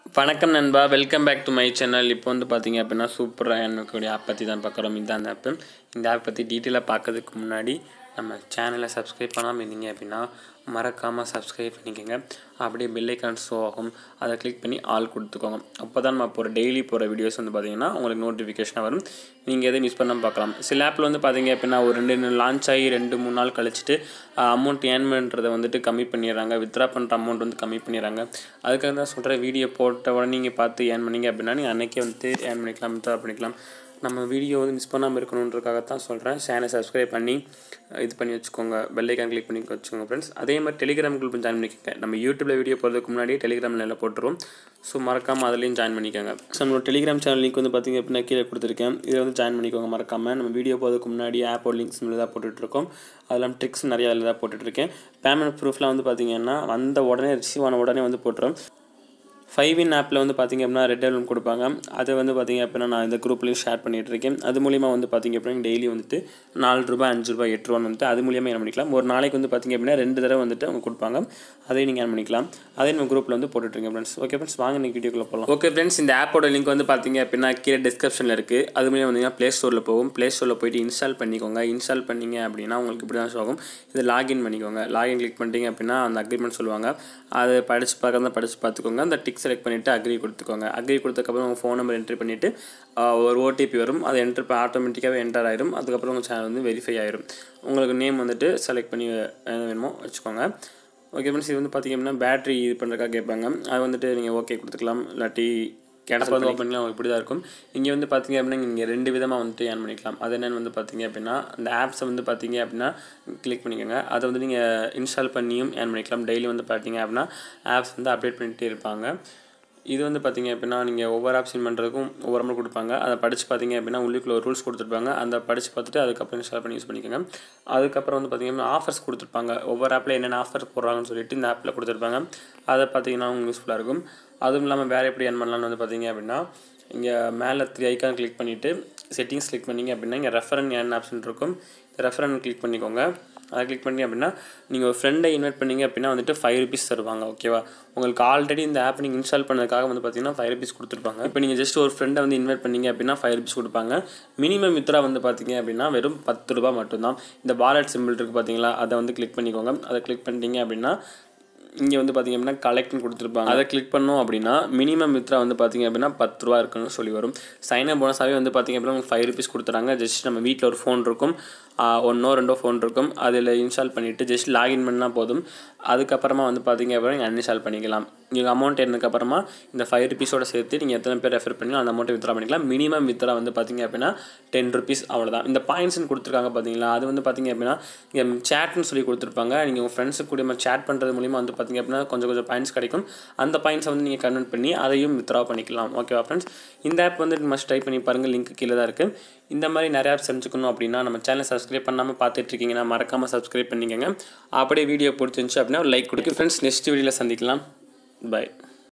வணக்கம் நண்பா welcome back to my channel இப்போ வந்து பார்த்தீங்க அப்படின்னா சூப்பராக எனக்குடைய ஆப் பற்றி தான் பார்க்குறோம் இதுதான் அந்த ஆப்பு இந்த ஆப் பற்றி டீட்டெயிலாக பார்க்கறதுக்கு முன்னாடி நம்ம சேனலை சப்ஸ்கிரைப் பண்ணாமல் இருந்தீங்க அப்படின்னா மறக்காமல் சப்ஸ்கிரைப் பண்ணிக்கோங்க அப்படியே பெல் ஐக்கான் ஷோ ஆகும் அதை கிளிக் பண்ணி ஆல் கொடுத்துக்கோங்க அப்போ தான் நம்ம போகிற டெய்லி போகிற வீடியோஸ் வந்து பார்த்தீங்கன்னா உங்களுக்கு நோட்டிஃபிகேஷனாக வரும் நீங்கள் எதை மிஸ் பண்ணாமல் பார்க்கலாம் சில ஆப்பில் வந்து பார்த்தீங்க அப்படின்னா ஒரு ரெண்டு லான்ச் ஆகி ரெண்டு மூணு நாள் கழிச்சிட்டு அமௌண்ட் ஏர்ன் பண்ணுறதை வந்துட்டு கம்மி பண்ணிடுறாங்க வித்ரா பண்ணுற அமௌண்ட் வந்து கம்மி பண்ணிடுறாங்க அதுக்காக தான் சொல்கிறேன் வீடியோ போட்ட உடனே நீங்கள் பார்த்து ஏர்ன் பண்ணீங்க அப்படின்னா நீங்கள் அன்றைக்கே வந்துட்டு ஏர்ன் பண்ணிக்கலாம் வித்ரா பண்ணிக்கலாம் நம்ம வீடியோ வந்து மிஸ் பண்ணாமல் இருக்கணுன்றக்காக தான் சொல்கிறேன் சேனலை சப்ஸ்கிரைப் பண்ணி இது பண்ணி வச்சுக்கோங்க பெல்லைக்கான் கிளிக் பண்ணி வச்சுக்கோங்க ஃப்ரெண்ட்ஸ் அதே மாதிரி டெலிகிராம் குரூப் ஜாயின் பண்ணிக்கோங்க நம்ம யூடியூப்பில் வீடியோ போகிறதுக்கு முன்னாடியே டெலிகிராமில் எல்லாம் போட்டுருவோம் ஸோ மறக்காமல் அதுலேயும் ஜாயின் பண்ணிக்கோங்க ஸோ நம்மளோட டெலிகிராம் சேனல் லிங்க் வந்து பார்த்திங்க அப்படின்னா கீழே கொடுத்துருக்கேன் இதை வந்து ஜாயின் பண்ணிக்கோங்க மறக்காமல் நம்ம வீடியோ போகிறதுக்கு முன்னாடி ஆப்போட லிங்க்ஸ் மேலே தான் போட்டுட்ருக்கோம் அதெல்லாம் ட்ரிக்ஸ் நிறையா அதில் தான் போட்டுட்ருக்கேன் பேமெண்ட் ப்ரூஃப்லாம் வந்து பார்த்திங்கன்னா வந்த உடனே ரிசீவ் ஆன உடனே வந்து போட்டுரும் ஃபைவ் இன் ஆப்பில் வந்து பார்த்திங்க அப்படின்னா ரெட் அலர்ட் கொடுப்பாங்க அதை வந்து பார்த்திங்க அப்படின்னா நான் இந்த குரூப்லேயும் ஷேர் பண்ணிகிட்டு இருக்கேன் அது மூலிமா வந்து பார்த்திங்க அப்படின்னா டெய்லி வந்துட்டு நாலு ரூபாய் அஞ்சு ரூபாய் எட்டு ரூபான்னு வந்துட்டு அது மூலியமாக என்ன பண்ணிக்கலாம் ஒரு நாளைக்கு வந்து பார்த்திங்க அப்படின்னா ரெண்டு தடவை வந்துட்டு அவங்க கொடுப்பாங்க அதையும் நீங்கள் ஏன் பண்ணிக்கலாம் அதே நம்ம குரூப்பில் வந்து போட்டுட்ருங்க ஃப்ரெண்ட்ஸ் ஓகே ஃப்ரெண்ட்ஸ் வாங்க நீங்கள் வீடியோக்குள்ளே போகலாம் ஓகே ஃப்ரெண்ட்ஸ் இந்த ஆப்போட லிங்க் வந்து பார்த்திங்க அப்படின்னா கீழே டிஸ்கிரிப்ஷனில் இருக்குது அது மூலியம் வந்தீங்கன்னா ப்ளே ஸ்டோரில் போகும் ப்ளே ஸ்டோரில் போயிட்டு இன்ஸ்டால் பண்ணிக்கோங்க இன்ஸ்டால் பண்ணிங்க அப்படின்னா உங்களுக்கு இப்படி தான் ஆகும் இது லாகின் பண்ணிக்கோங்க லாகின் கிளிக் பண்ணிட்டீங்க அப்படின்னா அந்த அக்ரிமெண்ட் சொல்லுவாங்க அதை படித்து பார்க்கறதா படித்து பார்த்துக்கோங்க அந்த டிக் செலக்ட் பண்ணிவிட்டு அக்ரி கொடுத்துக்கோங்க அக்ரி கொடுத்ததுக்கப்புறம் உங்கள் ஃபோன் நம்பர் என்ட்ரி பண்ணிவிட்டு ஒரு ஓடிபி வரும் அது என்ட்ரு ஆட்டோமேட்டிக்காகவே என்டர் ஆயிரும் அதுக்கப்புறம் உங்கள் சேனல் வந்து வெரிஃபை ஆயிரும் உங்களுக்கு நேம் வந்துட்டு செலக்ட் பண்ணி என்ன வேணுமோ வச்சுக்கோங்க ஓகே ஃப்ரெண்ட்ஸ் இது வந்து பார்த்திங்க அப்படின்னா பேட்ரி இது பண்ணுறதுக்காக கேட்பாங்க அது வந்துட்டு நீங்கள் ஓகே கொடுத்துக்கலாம் இல்லாட்டி கேன்சல் வந்து ஓப்பனிங்லாம் இப்படி தான் இருக்கும் இங்கே வந்து பார்த்திங்க அப்படின்னா நீங்கள் ரெண்டு விதமாக வந்துட்டு ஏர்ன் பண்ணிக்கலாம் அது என்னென்னு வந்து பார்த்திங்க அப்படின்னா இந்த ஆப்ஸை வந்து பார்த்திங்க அப்படின்னா கிளிக் பண்ணிக்கோங்க அதை வந்து நீங்கள் இன்ஸ்டால் பண்ணியும் ஏர்ன் பண்ணிக்கலாம் டெய்லி வந்து பார்த்திங்க அப்படின்னா ஆப்ஸ் வந்து அப்டேட் பண்ணிகிட்டே இருப்பாங்க இது வந்து பார்த்திங்க அப்படின்னா நீங்கள் ஒவ்வொரு ஆப்ஷன் பண்ணுறதுக்கும் ஒவ்வொரு அமௌண்ட் கொடுப்பாங்க அதை படித்து பார்த்தீங்க அப்படின்னா உள்ளுக்குள்ள ஒரு ரூல்ஸ் கொடுத்துருப்பாங்க அந்த படித்து பார்த்துட்டு அதுக்கப்புறம் இன்ஸ்டால் பண்ணி யூஸ் பண்ணிக்கோங்க அதுக்கப்புறம் வந்து பார்த்திங்கன்னா ஆஃபர்ஸ் கொடுத்துருப்பாங்க ஒவ்வொரு ஆப்பில் என்னென்ன ஆஃபர் போடுறாங்கன்னு சொல்லிட்டு இந்த ஆப்பில் கொடுத்துருப்பாங்க அதை பார்த்தீங்கன்னா உங்களுக்கு யூஸ்ஃபுல்லாக இருக்கும் அதுவும் இல்லாமல் வேறு எப்படி ஏர்ன் பண்ணலாம்னு வந்து பார்த்திங்க அப்படின்னா இங்கே மேலே த்ரீ ஐக்கான் கிளிக் பண்ணிவிட்டு செட்டிங்ஸ் கிளிக் பண்ணிங்க அப்படின்னா இங்கே ரெஃபரன் ஏர்ன் ஆப்ஷன் இருக்கும் ரெஃபரன் கிளிக் பண்ணிக்கோங்க அதை கிளிக் பண்ணி அப்படின்னா நீங்கள் ஒரு ஃப்ரெண்டை இன்வைட் பண்ணிங்க அப்படின்னா வந்துட்டு ஃபைவ் ருபீஸ் தருவாங்க ஓகேவா உங்களுக்கு ஆல்ரெடி இந்த ஆப் நீங்கள் இன்ஸ்டால் பண்ணதுக்காக வந்து பார்த்தீங்கன்னா ஃபைவ் ருபீஸ் கொடுத்துருப்பாங்க இப்போ நீங்கள் ஜஸ்ட் ஒரு ஃப்ரெண்டை வந்து இன்வைட் பண்ணிங்க அப்படின்னா ஃபைவ் ருபீஸ் கொடுப்பாங்க மினிமம் வித்ரா வந்து பார்த்தீங்க அப்படின்னா வெறும் பத்து ரூபா மட்டும்தான் இந்த வாலெட் சிம்பிள் இருக்குது பார்த்தீங்களா அதை வந்து கிளிக் பண்ணிக்கோங்க அதை கிளிக் பண்ணிட்டீங்க அப்படின்னா இங்கே வந்து பார்த்திங்க அப்படின்னா கலெக்ட்னு கொடுத்துருப்பாங்க அதை கிளிக் பண்ணோம் அப்படின்னா மினிமம் வித்ரா வந்து பார்த்திங்க அப்படின்னா பத்து ரூபா இருக்குன்னு சொல்லி வரும் சைன் அப் போனஸாகவே வந்து பார்த்திங்க அப்படின்னா உங்களுக்கு ஃபைவ் ருபீஸ் கொடுத்துறாங்க ஜஸ்ட் நம்ம வீட்டில் ஒரு ஃபோன் இருக்கும் ஒன்றோ ரெண்டோ ஃபோன் இருக்கும் அதில் இன்ஸ்டால் பண்ணிவிட்டு ஜஸ்ட் லாகின் பண்ணால் போதும் அதுக்கப்புறமா வந்து பார்த்திங்க அப்படின்னா நீங்கள் அன்இன்ஸ்டால் பண்ணிக்கலாம் நீங்கள் அமௌண்ட் ஏறினதுக்கப்புறமா இந்த ஃபைவ் ருபீஸோட சேர்த்து நீங்கள் எத்தனை பேர் ரெஃபர் பண்ணி அந்த அமௌண்ட்டை வித்ரா பண்ணிக்கலாம் மினிமம் வித்ரா வந்து பார்த்திங்க அப்படின்னா டென் ருபீஸ் அவ்வளோதான் இந்த பாயிண்ட்ஸ்னு கொடுத்துருக்காங்க பார்த்தீங்களா அது வந்து பார்த்திங்க அப்படின்னா இங்கே சேட்னு சொல்லி கொடுத்துருப்பாங்க நீங்கள் உங்கள் ஃப்ரெண்ட்ஸுக்கு கூட சேட் பண்ணுறது மூலிமா வந்து பார்த்திங்க அப்படின்னா கொஞ்சம் கொஞ்சம் பாயிண்ட்ஸ் கிடைக்கும் அந்த பாயிண்ட்ஸை வந்து நீங்கள் கன்வெர்ட் பண்ணி அதையும் வித்ரா பண்ணிக்கலாம் ஓகேவா ஃப்ரெண்ட்ஸ் இந்த ஆப் வந்து மஸ்ட் ட்ரை பண்ணி பாருங்கள் லிங்க் கீழே தான் இருக்குது இந்த மாதிரி நிறையா ஆப் தெரிஞ்சுக்கணும் அப்படின்னா நம்ம சேனலை சப்ஸ்கிரைப் பண்ணாமல் பார்த்துட்டு இருக்கீங்கன்னா மறக்காமல் சப்ஸ்கிரைப் பண்ணிக்கோங்க அப்படியே வீடியோ பிடிச்சிருந்துச்சு அப்படின்னா லைக் கொடுக்கு ஃப்ரெண்ட்ஸ் நெக்ஸ்ட் வீடியோவில் சந்திக்கலாம் பாய்